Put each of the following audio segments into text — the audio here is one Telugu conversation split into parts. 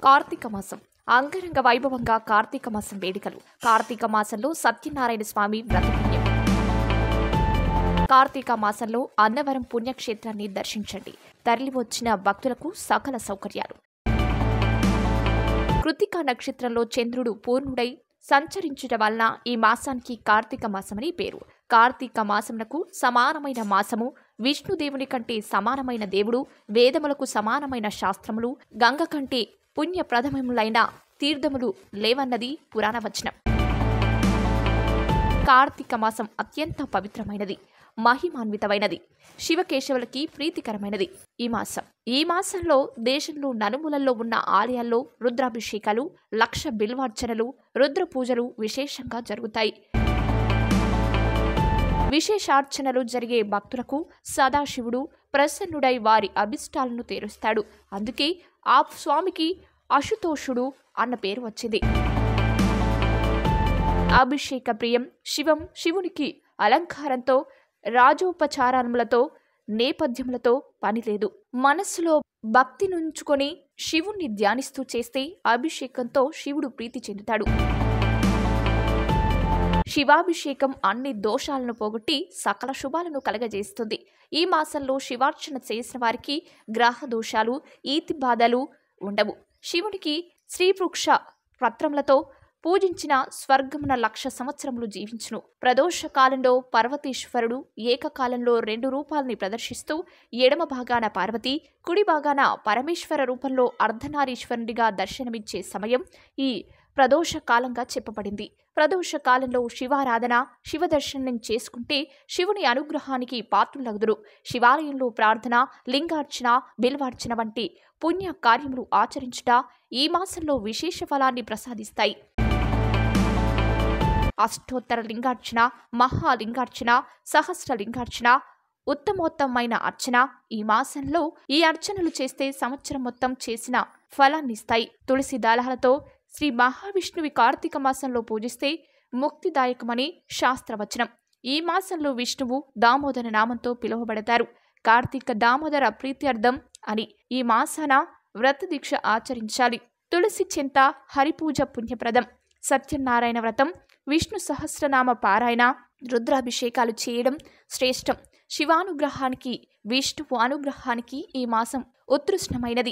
కార్తీక మాసం అంగరంగ వైభవంగా కార్తీక మాసం వేడుకలు కార్తీక మాసంలో సత్యనారాయణ స్వామి వ్రతపుణ్యం కార్తీక మాసంలో అన్నవరం పుణ్యక్షేత్రాన్ని దర్శించండి తరలివచ్చిన భక్తులకు సకల సౌకర్యాలు కృతికా నక్షత్రంలో చంద్రుడు పూర్ణుడై సంచరించడం వలన ఈ మాసానికి కార్తీక మాసమని పేరు కార్తీక మాసమునకు సమానమైన మాసము విష్ణుదేవుని కంటే సమానమైన దేవుడు వేదములకు సమానమైన శాస్త్రములు గంగ కంటే పుణ్యప్రథమములైన తీర్థములు లేవన్నది పురాణ వచనం కార్తీక మాసం అత్యంత పవిత్రమైనది మహిమాన్వితమైనది శివకేశవులకి ప్రీతికరమైనది ఈ మాసం ఈ మాసంలో దేశంలో నలుమూలల్లో ఉన్న ఆలయాల్లో రుద్రాభిషేకాలు లక్ష బిల్వార్చనలు రుద్ర పూజలు విశేషంగా జరుగుతాయి విశేషార్చనలు జరిగే భక్తులకు సదాశివుడు ప్రసన్నుడై వారి అభిష్టాలను తీరుస్తాడు అందుకే ఆ స్వామికి అశుతోషుడు అన్న పేరు వచ్చింది అభిషేక ప్రియం శివం శివునికి అలంకారంతో రాజోపచారములతో నేపథ్యములతో పనిలేదు మనస్సులో భక్తి నుంచుకొని శివుణ్ణి ధ్యానిస్తూ చేస్తే అభిషేకంతో శివుడు ప్రీతి చెందుతాడు శివాభిషేకం అన్ని దోషాలను పోగొట్టి సకల శుభాలను కలగజేస్తుంది ఈ మాసంలో శివార్చన చేసిన వారికి గ్రహ దోషాలు ఈతి బాధలు ఉండవు శివునికి శ్రీవృక్ష పత్రములతో పూజించిన స్వర్గమున లక్ష సంవత్సరములు జీవించును ప్రదోష కాలంలో పర్వతీశ్వరుడు ఏకకాలంలో రెండు రూపాలని ప్రదర్శిస్తూ ఎడమ భాగాన పార్వతి కుడి భాగాన పరమేశ్వర రూపంలో అర్ధనారీశ్వరుడిగా దర్శనమిచ్చే సమయం ఈ ప్రదోష కాలంగా చెప్పబడింది ప్రదోష కాలంలో శివారాధన శివ దర్శనం చేసుకుంటే శివుని అనుగ్రహానికి పాత్రులగుదురు శివాలయంలో ప్రార్థన లింగార్చన బిల్వార్చన వంటి పుణ్య కార్యములు ఆచరించుట ఈ మాసంలో విశేష ఫలాన్ని ప్రసాదిస్తాయి అష్టోత్తర లింగార్చన మహాలింగార్చన సహస్ర లింగార్చన ఉత్తమోత్తమైన అర్చన ఈ మాసంలో ఈ అర్చనలు చేస్తే సంవత్సరం మొత్తం చేసిన ఫలాన్నిస్తాయి తులసి దళాలతో శ్రీ మహావిష్ణువి కార్తీక మాసంలో పూజిస్తే ముక్తిదాయకమని శాస్త్రవచనం ఈ మాసంలో విష్ణువు దామోదర నామంతో పిలువబడతారు కార్తీక దామోదర ప్రీత్యర్థం అని ఈ మాసాన వ్రత దీక్ష ఆచరించాలి తులసి చింత హరిపూజ పుణ్యప్రదం సత్యనారాయణ వ్రతం విష్ణు సహస్రనామ పారాయణ రుద్రాభిషేకాలు చేయడం శ్రేష్టం శివానుగ్రహానికి విష్ణువు అనుగ్రహానికి ఈ మాసం ఉత్కృష్టమైనది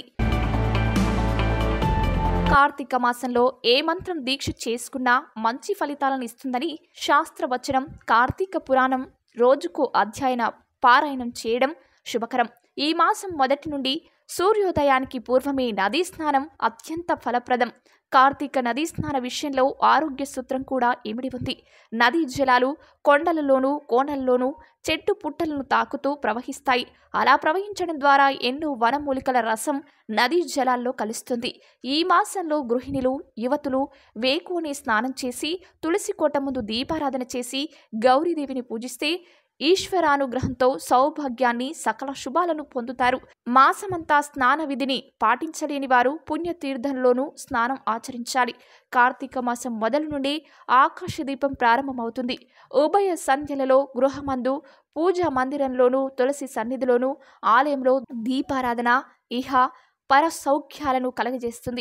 కార్తీక మాసంలో ఏ మంత్రం దీక్ష చేసుకున్నా మంచి ఫలితాలను ఇస్తుందని శాస్త్రవచనం కార్తీక పురాణం రోజుకు అధ్యయన పారాయణం చేయడం శుభకరం ఈ మాసం మొదటి నుండి సూర్యోదయానికి పూర్వమే నదీ స్నానం అత్యంత ఫలప్రదం కార్తీక నదీ స్నాన విషయంలో ఆరోగ్య సూత్రం కూడా ఇమిడి ఉంది నదీ జలాలు కొండలలోనూ కోనల్లోనూ చెట్టు పుట్టలను తాకుతూ ప్రవహిస్తాయి అలా ప్రవహించడం ద్వారా ఎన్నో వనమూలికల రసం నదీ జలాల్లో కలుస్తుంది ఈ మాసంలో గృహిణులు యువతులు వేకువనే స్నానం చేసి తులసి కోట ముందు దీపారాధన చేసి గౌరీదేవిని పూజిస్తే ఈశ్వరానుగ్రహంతో సౌభాగ్యాన్ని సకల శుభాలను పొందుతారు మాసమంతా స్నాన విధిని పాటించలేని వారు పుణ్యతీర్థంలోనూ స్నానం ఆచరించాలి కార్తీక మాసం మొదలు నుండి ఆకాశ దీపం ప్రారంభమవుతుంది ఉభయ సంధ్యలలో గృహమందు పూజా మందిరంలోనూ తులసి సన్నిధిలోనూ ఆలయంలో దీపారాధన ఇహ పర సౌఖ్యాలను కలగజేస్తుంది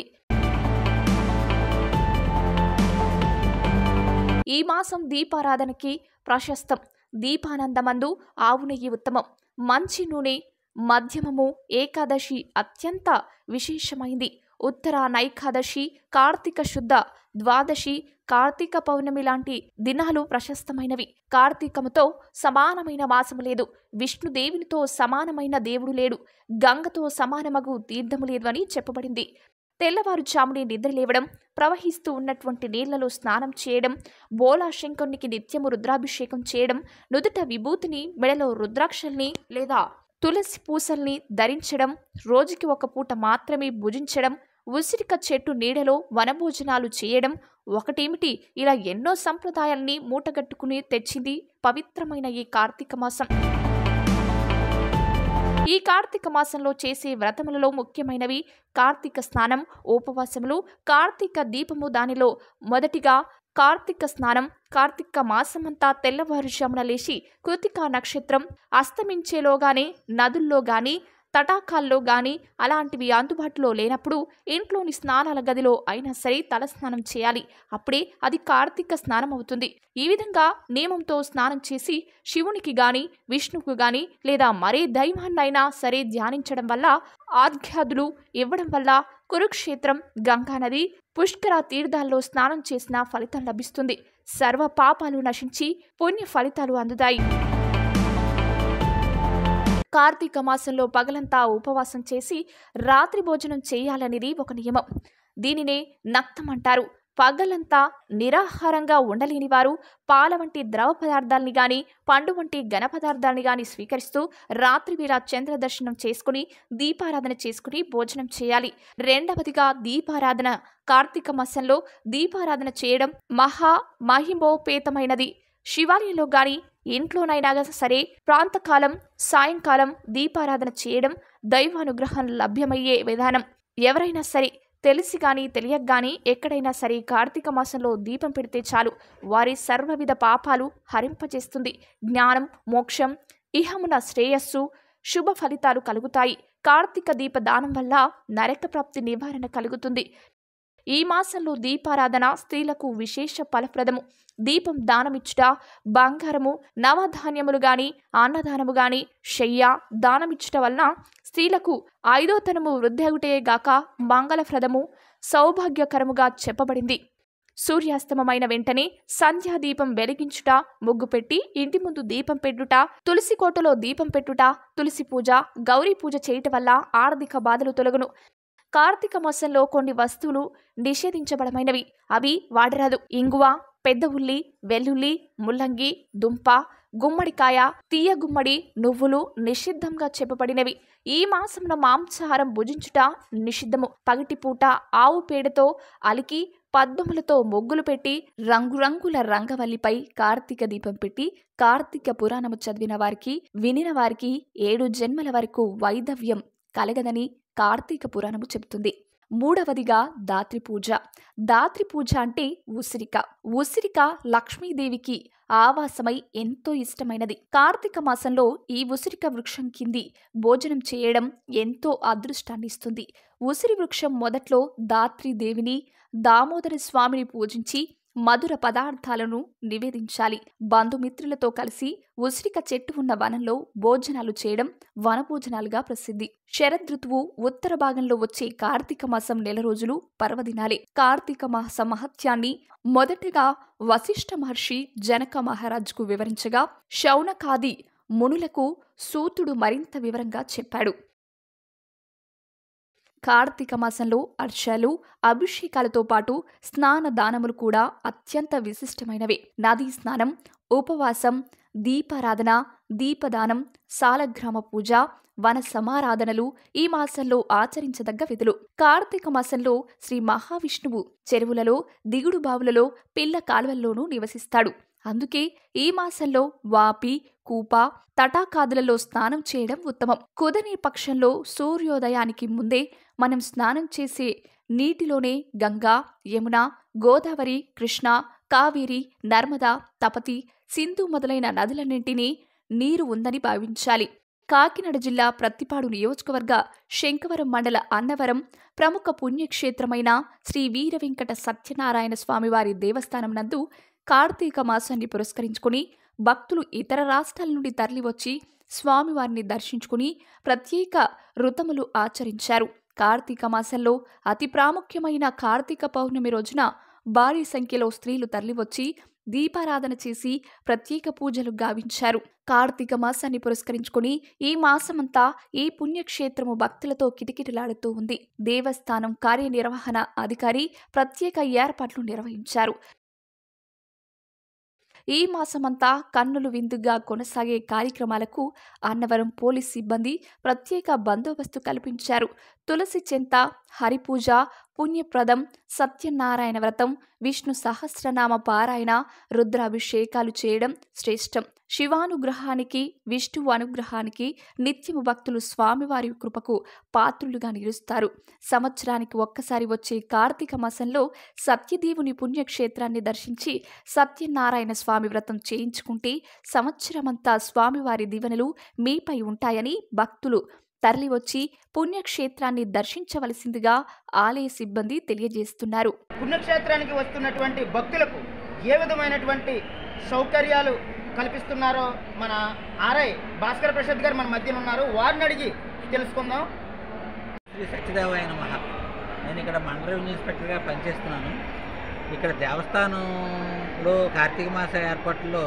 ఈ మాసం దీపారాధనకి ప్రశస్తం దీపానందమందు ఆవు నెయ్యి ఉత్తమం మంచి నూనె మధ్యమము ఏకాదశి అత్యంత విశేషమైంది ఉత్తర నైకాదశి కార్తీక శుద్ధ ద్వాదశి కార్తీక పౌర్ణమి లాంటి దినాలు ప్రశస్తమైనవి కార్తీకముతో సమానమైన మాసము లేదు విష్ణుదేవునితో సమానమైన దేవుడు లేడు గంగతో సమానమగు తీర్థము లేదు అని చెప్పబడింది తెల్లవారుజామునే నిద్రలేవడం ప్రవహిస్తూ ఉన్నటువంటి నీళ్లలో స్నానం చేయడం బోలా శంకరునికి నిత్యము రుద్రాభిషేకం చేయడం నుదుట విభూతిని మెడలో రుద్రాక్షల్ని లేదా తులసి పూసల్ని ధరించడం రోజుకి ఒక పూట మాత్రమే భుజించడం ఉసిరిక చెట్టు నీడలో వనభోజనాలు చేయడం ఒకటేమిటి ఇలా ఎన్నో సంప్రదాయాల్ని మూటగట్టుకుని తెచ్చింది పవిత్రమైన ఈ కార్తీక మాసం ఈ కార్తీక మాసంలో చేసే వ్రతములలో ముఖ్యమైనవి కార్తీక స్నానం ఉపవాసములు కార్తీక దీపము దానిలో మొదటిగా కార్తీక స్నానం కార్తీక మాసమంతా తెల్లవారుజామున లేచి కృతికా నక్షత్రం అస్తమించేలోగానే నదుల్లో గాని తటాకాల్లో గాని అలాంటివి అందుబాటులో లేనప్పుడు ఇంట్లోని స్నానాల గదిలో అయినా సరే తలస్నానం చేయాలి అప్పుడే అది కార్తీక స్నానం అవుతుంది ఈ విధంగా నియమంతో స్నానం చేసి శివునికి గాని విష్ణువుకు గాని లేదా మరే దైవాన్నైనా సరే ధ్యానించడం వల్ల ఆధ్యాదులు ఇవ్వడం వల్ల కురుక్షేత్రం గంగానది పుష్కర తీర్థాల్లో స్నానం చేసిన ఫలితం లభిస్తుంది సర్వ పాపాలు నశించి పుణ్య ఫలితాలు అందుతాయి కార్తీక మాసంలో పగలంతా ఉపవాసం చేసి రాత్రి భోజనం చేయాలనేది ఒక నియమం దీనినే నక్తం అంటారు పగలంతా నిరాహారంగా ఉండలేని వారు పాల వంటి ద్రవ పదార్థాలని గాని పండు వంటి ఘన పదార్థాలని గాని స్వీకరిస్తూ రాత్రి వేళ చంద్ర దర్శనం చేసుకుని దీపారాధన చేసుకుని భోజనం చేయాలి రెండవదిగా దీపారాధన కార్తీక మాసంలో దీపారాధన చేయడం మహా మహిమోపేతమైనది శివాలయంలో గాని ఇంట్లోనైనా సరే ప్రాంతకాలం సాయంకాలం దీపారాధన చేయడం దైవానుగ్రహం లభ్యమయ్యే విధానం ఎవరైనా సరే తెలిసి కానీ తెలియక కానీ ఎక్కడైనా సరే కార్తీక మాసంలో దీపం పెడితే చాలు వారి సర్వవిధ పాపాలు హరింపచేస్తుంది జ్ఞానం మోక్షం ఇహమున శ్రేయస్సు శుభ ఫలితాలు కలుగుతాయి కార్తీక దీప దానం వల్ల నరక ప్రాప్తి నివారణ కలుగుతుంది ఈ మాసంలో దీపారాధన స్త్రీలకు విశేష ఫలప్రదము దీపం దానమిచ్చుట బంగారము నవధాన్యములు గాని అన్నదానము గాని శయ్య దానమిచ్చుట వలన స్త్రీలకు ఐదోతనము వృద్ధగుటే గాక మంగళప్రదము సౌభాగ్యకరముగా చెప్పబడింది సూర్యాస్తమమైన వెంటనే సంధ్యాదీపం వెలిగించుట ముగ్గు పెట్టి ఇంటి ముందు దీపం పెట్టుట తులసి కోటలో దీపం పెట్టుట తులసి పూజ గౌరీ పూజ చేయటం వల్ల ఆర్థిక బాధలు తొలగును కార్తీక మాసంలో కొన్ని వస్తువులు నిషేధించబడమైనవి అవి వాడరాదు ఇంగువ పెద్ద ఉల్లి వెల్లుల్లి ముల్లంగి దుంప గుమ్మడికాయ తీయ గుమ్మడి నువ్వులు నిషిద్ధంగా చెప్పబడినవి ఈ మాసంలో మాంసాహారం భుజించుట నిషిద్ధము పగటిపూట ఆవు పేడతో అలికి పద్మములతో మొగ్గులు పెట్టి రంగురంగుల రంగవల్లిపై కార్తీక దీపం పెట్టి కార్తీక పురాణము చదివిన వారికి వినిన వారికి ఏడు జన్మల వరకు వైదవ్యం కలగదని కార్తీక పురాణము చెబుతుంది మూడవదిగా దాత్రి పూజ దాత్రి పూజ అంటే ఉసిరిక ఉసిరిక లక్ష్మీదేవికి ఆవాసమై ఎంతో ఇష్టమైనది కార్తీక మాసంలో ఈ ఉసిరిక వృక్షం కింది భోజనం చేయడం ఎంతో అదృష్టాన్ని ఇస్తుంది ఉసిరి వృక్షం మొదట్లో దాత్రి దేవిని దామోదర స్వామిని పూజించి మధుర పదార్థాలను నివేదించాలి బంధుమిత్రులతో కలిసి ఉసిరిక చెట్టు ఉన్న వనంలో భోజనాలు చేయడం వనభోజనాలుగా ప్రసిద్ధి శరదృతువు ఉత్తర భాగంలో వచ్చే కార్తీక మాసం నెల రోజులు పర్వదినాలే కార్తీక మాస మహత్యాన్ని మొదటగా వశిష్ఠ మహర్షి జనక మహారాజుకు వివరించగా శౌనకాది మునులకు సూతుడు మరింత వివరంగా చెప్పాడు కార్తీక మాసంలో అర్చలు అభిషేకాలతో పాటు స్నాన దానములు కూడా అత్యంత విశిష్టమైనవి నదీ స్నానం ఉపవాసం దీపారాధన దీపదానం సాలగ్రామ పూజ వన సమారాధనలు ఈ మాసంలో ఆచరించదగ్గ విధులు కార్తీక మాసంలో శ్రీ మహావిష్ణువు చెరువులలో దిగుడు బావులలో పిల్ల కాలువల్లోనూ నివసిస్తాడు అందుకే ఈ మాసంలో వాపి కూప తటాకాదులలో స్నానం చేయడం ఉత్తమం కుదనే పక్షంలో సూర్యోదయానికి ముందే మనం స్నానం చేసే నీటిలోనే గంగా యమున గోదావరి కృష్ణ కావేరి నర్మద తపతి సింధు మొదలైన నదులన్నింటినీ నీరు ఉందని భావించాలి కాకినాడ జిల్లా ప్రత్తిపాడు నియోజకవర్గ శంకవరం మండల అన్నవరం ప్రముఖ పుణ్యక్షేత్రమైన శ్రీ వీర వెంకట సత్యనారాయణ స్వామివారి దేవస్థానం నందు కార్తీక మాసాన్ని పురస్కరించుకుని భక్తులు ఇతర రాష్ట్రాల నుండి తరలివచ్చి స్వామివారిని దర్శించుకుని ప్రత్యేక ఋతములు ఆచరించారు కార్తీక మాసంలో అతి ప్రాముఖ్యమైన కార్తీక పౌర్ణమి రోజున భారీ సంఖ్యలో స్త్రీలు తరలివచ్చి దీపారాధన చేసి ప్రత్యేక పూజలు గావించారు కార్తీక మాసాన్ని పురస్కరించుకుని ఈ మాసమంతా ఈ పుణ్యక్షేత్రము భక్తులతో కిటకిటలాడుతూ ఉంది దేవస్థానం కార్యనిర్వహణ అధికారి ప్రత్యేక ఏర్పాట్లు నిర్వహించారు ఈ మాసమంతా కన్నులు విందుగా కొనసాగే కార్యక్రమాలకు అన్నవరం పోలీస్ సిబ్బంది ప్రత్యేక బందోబస్తు కల్పించారు తులసి చెంత హరిపూజ పుణ్యప్రదం సత్యనారాయణ వ్రతం విష్ణు సహస్రనామ పారాయణ రుద్రాభిషేకాలు చేయడం శ్రేష్టం శివానుగ్రహానికి విష్ణువు అనుగ్రహానికి నిత్యము భక్తులు స్వామివారి కృపకు పాత్రులుగా నిలుస్తారు సంవత్సరానికి ఒక్కసారి వచ్చే కార్తీక మాసంలో సత్యదేవుని పుణ్యక్షేత్రాన్ని దర్శించి సత్యనారాయణ స్వామి వ్రతం చేయించుకుంటే సంవత్సరమంతా స్వామివారి దీవెనలు మీపై ఉంటాయని భక్తులు తరలివచ్చి పుణ్యక్షేత్రాన్ని దర్శించవలసిందిగా ఆలయ సిబ్బంది తెలియజేస్తున్నారు పుణ్యక్షేత్రానికి వస్తున్నటువంటి భక్తులకు ఏ విధమైనటువంటి సౌకర్యాలు కల్పిస్తున్నారో మన ఆర్ఐ భాస్కర్ ప్రసాద్ గారు మన మధ్యన ఉన్నారు వారిని అడిగి తెలుసుకుందాం శ్రీ సత్యదేవాయ నమ నేను ఇక్కడ మండల రెవెన్యూ ఇన్స్పెక్టర్గా పనిచేస్తున్నాను ఇక్కడ దేవస్థానంలో కార్తీక మాస ఏర్పాట్లలో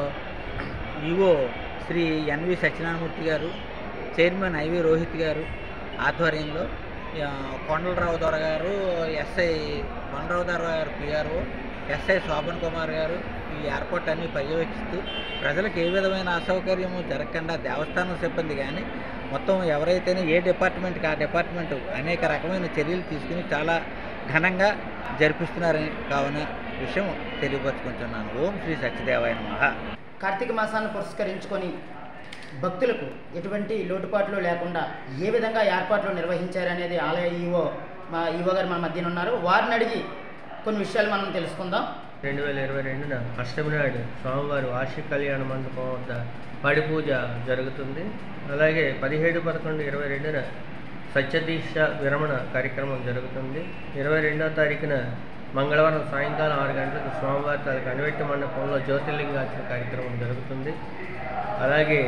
ఈవో శ్రీ ఎన్వి సత్యనారాయణమూర్తి గారు చైర్మన్ ఐవి రోహిత్ గారు ఆధ్వర్యంలో ఆ, కొండలరావు దొర గారు ఎస్ఐ కొండలరావు దొర గారు పిఆర్ఓ ఎస్ఐ శోభన్ కుమార్ గారు ఈ ఏర్పాట్ అన్ని పర్యవేక్షిస్తూ ప్రజలకు ఏ విధమైన అసౌకర్యము జరగకుండా దేవస్థానం సిబ్బంది కానీ మొత్తం ఎవరైతేనే ఏ డిపార్ట్మెంట్కి ఆ డిపార్ట్మెంట్ అనేక రకమైన చర్యలు తీసుకుని చాలా ఘనంగా జరిపిస్తున్నారని కావున విషయం తెలియపరుచుకుంటున్నాను ఓం శ్రీ సత్యదేవాయ నమః కార్తీక మాసాన్ని పురస్కరించుకొని భక్తులకు ఎటువంటి లోటుపాట్లు లేకుండా ఏ విధంగా ఏర్పాట్లు నిర్వహించారనేది ఆలయ ఈవో మా ఈవో గారు మన మధ్యన ఉన్నారు వారిని అడిగి కొన్ని విషయాలు మనం తెలుసుకుందాం రెండు వేల ఇరవై రెండున అష్టమి నాడు స్వామివారి వార్షిక కళ్యాణ మండపం వద్ద పడి పూజ జరుగుతుంది అలాగే పదిహేడు పదకొండు ఇరవై రెండున సత్యదీక్ష విరమణ కార్యక్రమం జరుగుతుంది ఇరవై రెండవ తారీఖున మంగళవారం సాయంకాలం ఆరు గంటలకు స్వామివారి తాలూకు అణివెట్టి మండపంలో జ్యోతిర్లింగార్చన కార్యక్రమం జరుగుతుంది అలాగే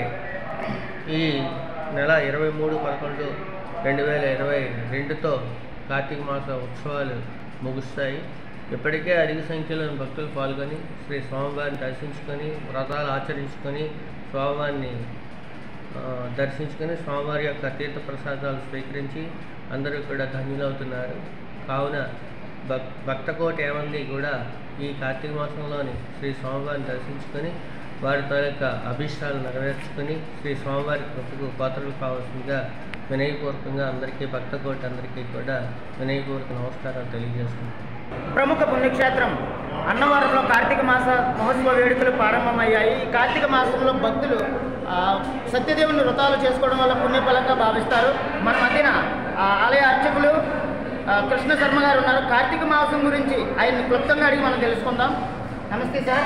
ఈ నెల ఇరవై మూడు పదకొండు రెండు వేల ఇరవై రెండుతో కార్తీక మాస ఉత్సవాలు ముగుస్తాయి ఇప్పటికే అధిక సంఖ్యలో భక్తులు పాల్గొని శ్రీ స్వామివారిని దర్శించుకొని వ్రతాలు ఆచరించుకొని స్వామివారిని ఆ, దర్శించుకొని స్వామివారి యొక్క తీర్థ ప్రసాదాలు స్వీకరించి అందరూ కూడా ధన్యులవుతున్నారు కావున భక్ భక్తకోటి ఏమంది కూడా ఈ కార్తీక మాసంలోని శ్రీ స్వామివారిని దర్శించుకొని వారి తాలూకా అభిష్టాలు నెరవేర్చుకొని శ్రీ స్వామివారి కృపకు పాత్రలు కావాల్సిందిగా వినయపూర్వకంగా అందరికీ భక్తకోటి అందరికీ కూడా వినయపూర్వక నమస్కారాలు తెలియజేసుకుంటున్నాను ప్రముఖ పుణ్యక్షేత్రం అన్నవరంలో కార్తీక మాస మహోత్సవ వేడుకలు ప్రారంభమయ్యాయి ఈ కార్తీక మాసంలో భక్తులు ఆ, సత్యదేవుని వ్రతాలు చేసుకోవడం వల్ల పుణ్యఫలంగా భావిస్తారు మన మధ్యన ఆ, ఆలయ అర్చకులు ఆ, కృష్ణ శర్మ గారు ఉన్నారు కార్తీక మాసం గురించి ఆయన్ని క్లుప్తంగా అడిగి మనం తెలుసుకుందాం నమస్తే సార్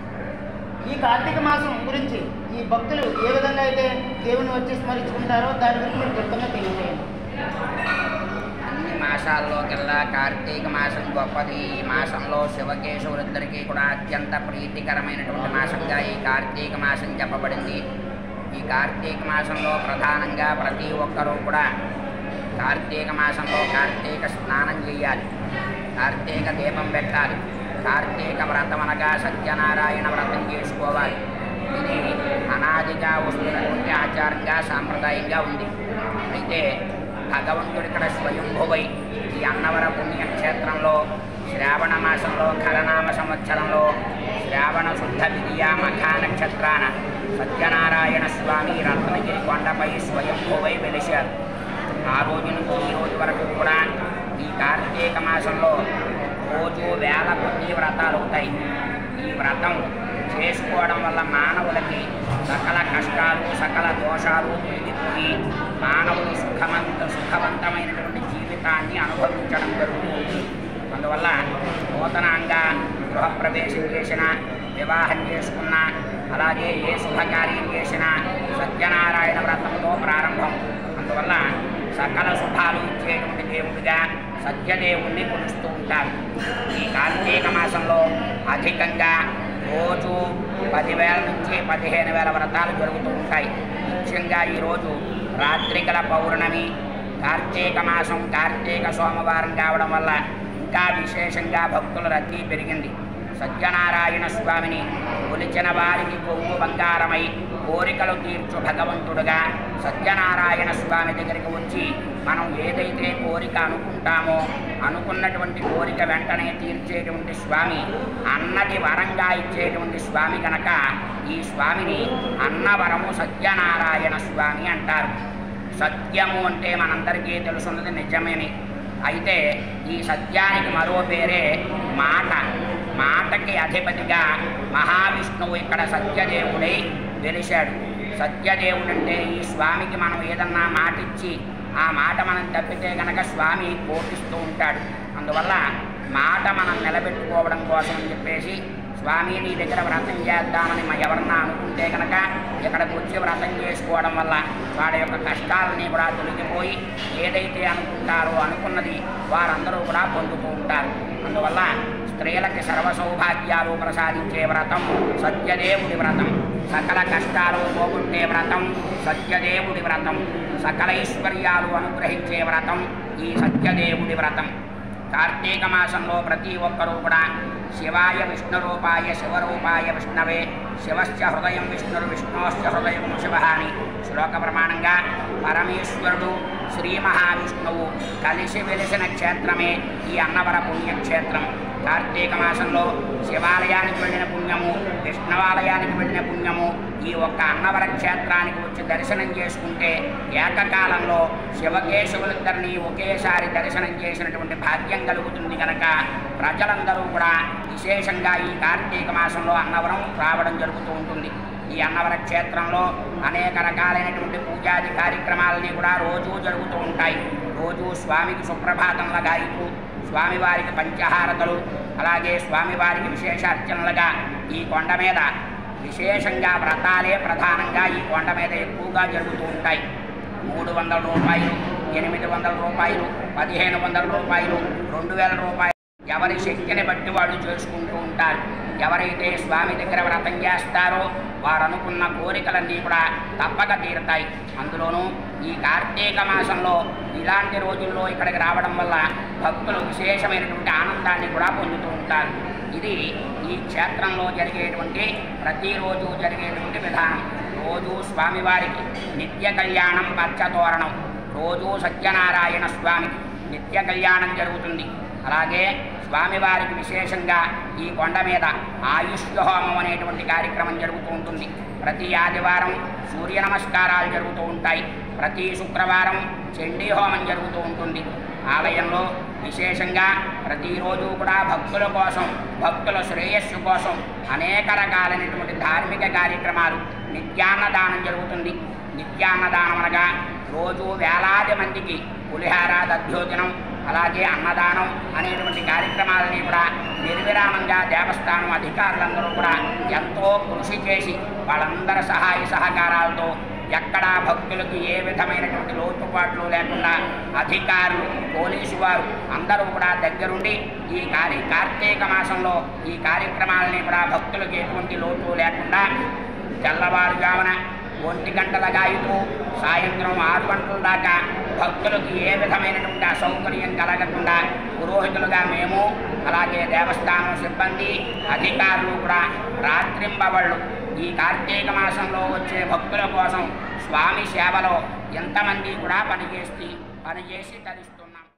ఈ కార్తీక మాసం గురించి ఈ భక్తులు ఏ విధంగా అయితే దేవుని వచ్చి స్మరించుకుంటారో దాని గురించి మీరు క్లుప్తంగా తెలియజేయండి అన్ని మాసాల్లోకెల్లా కార్తీక మాసం గొప్పది ఈ మాసంలో శివకేశవులిద్దరికీ కూడా అత్యంత ప్రీతికరమైనటువంటి మాసంగా ఈ కార్తీక మాసం చెప్పబడింది ఈ కార్తీక మాసంలో ప్రధానంగా ప్రతి ఒక్కరూ కూడా కార్తీక మాసంలో కార్తీక స్నానం చేయాలి కార్తీక దీపం పెట్టాలి కార్తీక వ్రతం అనగా సత్యనారాయణ వ్రతం చేసుకోవాలి ఇది అనాదిగా వస్తున్నటువంటి ఆచారంగా సాంప్రదాయంగా ఉంది అయితే భగవంతుడు ఇక్కడ స్వయంభువై ఈ అన్నవర పుణ్యక్షేత్రంలో శ్రావణ మాసంలో ఖరనామ సంవత్సరంలో శ్రావణ శుద్ధ విద్య మఖా నక్షత్రాన సత్యనారాయణ స్వామి రత్నగిరి కొండపై స్వయంభువై వెలిశారు ఆ రోజు నుంచి ఈ రోజు వరకు కూడా ఈ కార్తీక మాసంలో రోజు వేల కొద్ది వ్రతాలు అవుతాయి ఈ వ్రతం చేసుకోవడం వల్ల మానవులకి సకల కష్టాలు సకల దోషాలు తొలగిపోయి మానవులు సుఖమంత సుఖవంతమైనటువంటి జీవితాన్ని అనుభవించడం జరుగుతుంది అందువల్ల నూతనంగా గృహప్రవేశం చేసిన వివాహం చేసుకున్న అలాగే ఏ శుభకార్యం చేసినా సత్యనారాయణ వ్రతంతో ప్రారంభం అందువల్ల సకల శుభాలు ఇచ్చేటువంటి దేవుడిగా సత్యదేవుణ్ణి కొలుస్తూ ఉంటారు ఈ కార్తీక మాసంలో అధికంగా రోజు పదివేల నుంచి పదిహేను వేల వ్రతాలు జరుగుతూ ఉంటాయి ముఖ్యంగా ఈరోజు రాత్రికల పౌర్ణమి కార్తీక మాసం కార్తీక సోమవారం కావడం వల్ల ఇంకా విశేషంగా భక్తుల రద్దీ పెరిగింది సత్యనారాయణ స్వామిని కొలిచిన వారికి కొవ్వు బంగారమై కోరికలు తీర్చు భగవంతుడుగా సత్యనారాయణ స్వామి దగ్గరికి వచ్చి మనం ఏదైతే కోరిక అనుకుంటామో అనుకున్నటువంటి కోరిక వెంటనే తీర్చేటువంటి స్వామి అన్నది వరంగా ఇచ్చేటువంటి స్వామి కనుక ఈ స్వామిని అన్నవరము సత్యనారాయణ స్వామి అంటారు సత్యము అంటే మనందరికీ తెలుసున్నది నిజమేని అయితే ఈ సత్యానికి మరో పేరే మాట మాటకి అధిపతిగా మహావిష్ణువు ఇక్కడ సత్యదేవుడై వెలిశాడు సత్యదేవుడు అంటే ఈ స్వామికి మనం ఏదన్నా మాట ఇచ్చి ఆ మాట మనం తప్పితే గనక స్వామి కోపిస్తూ ఉంటాడు అందువల్ల మాట మనం నిలబెట్టుకోవడం కోసం అని చెప్పేసి స్వామి నీ దగ్గర వ్రతం చేద్దామని మా ఎవరన్నా అనుకుంటే కనుక ఇక్కడికి వచ్చి వ్రతం చేసుకోవడం వల్ల వాడి యొక్క కష్టాలని కూడా తొలగిపోయి ఏదైతే అనుకుంటారో అనుకున్నది వారందరూ కూడా పొందుతూ ఉంటారు అందువల్ల స్త్రీలకి సర్వ సౌభాగ్యాలు ప్రసాదించే వ్రతం సత్యదేవుడి వ్రతం సకల కష్టాలు పోగొట్టే వ్రతం సత్యదేవుడి వ్రతం సకల ఐశ్వర్యాలు అనుగ్రహించే వ్రతం ఈ సత్యదేవుడి వ్రతం కార్తీక మాసంలో ప్రతి ఒక్కరూ కూడా శివాయ విష్ణురూపాయ శివరూపాయ విష్ణవే శివశ్చ హృదయం విష్ణురు విష్ణోశ్చ హృదయం శివ అని శ్లోక ప్రమాణంగా పరమేశ్వరుడు శ్రీ మహావిష్ణువు కలిసి వెలిసిన క్షేత్రమే ఈ అన్నవర పుణ్యక్షేత్రం కార్తీక మాసంలో శివాలయానికి వెళ్ళిన పుణ్యము విష్ణువాలయానికి వెళ్ళిన పుణ్యము ఈ ఒక్క అన్నవర క్షేత్రానికి వచ్చి దర్శనం చేసుకుంటే ఏకకాలంలో శివకేశవులిద్దరినీ ఒకేసారి దర్శనం చేసినటువంటి భాగ్యం కలుగుతుంది కనుక ప్రజలందరూ కూడా విశేషంగా ఈ కార్తీక మాసంలో అన్నవరం రావడం జరుగుతూ ఉంటుంది ఈ అన్నవర క్షేత్రంలో అనేక రకాలైనటువంటి పూజాది కార్యక్రమాలని కూడా రోజూ జరుగుతూ ఉంటాయి రోజు స్వామికి సుప్రభాతంల గాయకు స్వామివారికి పంచహారతలు అలాగే స్వామివారికి విశేష అర్చనలుగా ఈ కొండ మీద విశేషంగా వ్రతాలే ప్రధానంగా ఈ కొండ మీద ఎక్కువగా జరుగుతూ ఉంటాయి మూడు వందల రూపాయలు ఎనిమిది వందల రూపాయలు పదిహేను వందల రూపాయలు రెండు వేల రూపాయలు ఎవరి శక్తిని బట్టి వాళ్ళు చేసుకుంటూ ఉంటారు ఎవరైతే స్వామి దగ్గర వ్రతం చేస్తారో వారు అనుకున్న కోరికలన్నీ కూడా తప్పక తీరుతాయి అందులోనూ ఈ కార్తీక మాసంలో ఇలాంటి రోజుల్లో ఇక్కడికి రావడం వల్ల భక్తులు విశేషమైనటువంటి ఆనందాన్ని కూడా పొందుతూ ఉంటారు ఇది ఈ క్షేత్రంలో జరిగేటువంటి ప్రతిరోజు జరిగేటువంటి విధానం రోజు స్వామివారికి నిత్య కళ్యాణం పచ్చతోరణం రోజు సత్యనారాయణ స్వామికి నిత్య కళ్యాణం జరుగుతుంది అలాగే స్వామివారికి విశేషంగా ఈ కొండ మీద ఆయుష్య హోమం అనేటువంటి కార్యక్రమం జరుగుతూ ఉంటుంది ప్రతి ఆదివారం సూర్య నమస్కారాలు జరుగుతూ ఉంటాయి ప్రతి శుక్రవారం చండీ హోమం జరుగుతూ ఉంటుంది ఆలయంలో విశేషంగా ప్రతిరోజు కూడా భక్తుల కోసం భక్తుల శ్రేయస్సు కోసం అనేక రకాలైనటువంటి ధార్మిక కార్యక్రమాలు నిత్యాన్నదానం జరుగుతుంది నిత్యాన్నదానం అనగా రోజు వేలాది మందికి పులిహార దధ్యోజనం అలాగే అన్నదానం అనేటువంటి కార్యక్రమాలని కూడా నిర్విరామంగా దేవస్థానం అధికారులందరూ కూడా ఎంతో కృషి చేసి వాళ్ళందరి సహాయ సహకారాలతో ఎక్కడా భక్తులకు ఏ విధమైనటువంటి లోటుపాట్లు లేకుండా అధికారులు పోలీసు వారు అందరూ కూడా దగ్గరుండి ఈ కార్య కార్తీక మాసంలో ఈ కార్యక్రమాలని కూడా భక్తులకు ఎటువంటి లోటు లేకుండా తెల్లవారుజామున ఒంటి గంటల గాయకు సాయంత్రం ఆరు గంటల దాకా భక్తులకు ఏ విధమైనటువంటి అసౌకర్యం కలగకుండా పురోహితులుగా మేము అలాగే దేవస్థానం సిబ్బంది అధికారులు కూడా రాత్రింబవళ్ళు ఈ కార్తీక మాసంలో వచ్చే భక్తుల కోసం స్వామి సేవలో ఎంతమంది కూడా పనిచేసి పనిచేసి తరిస్తున్నాం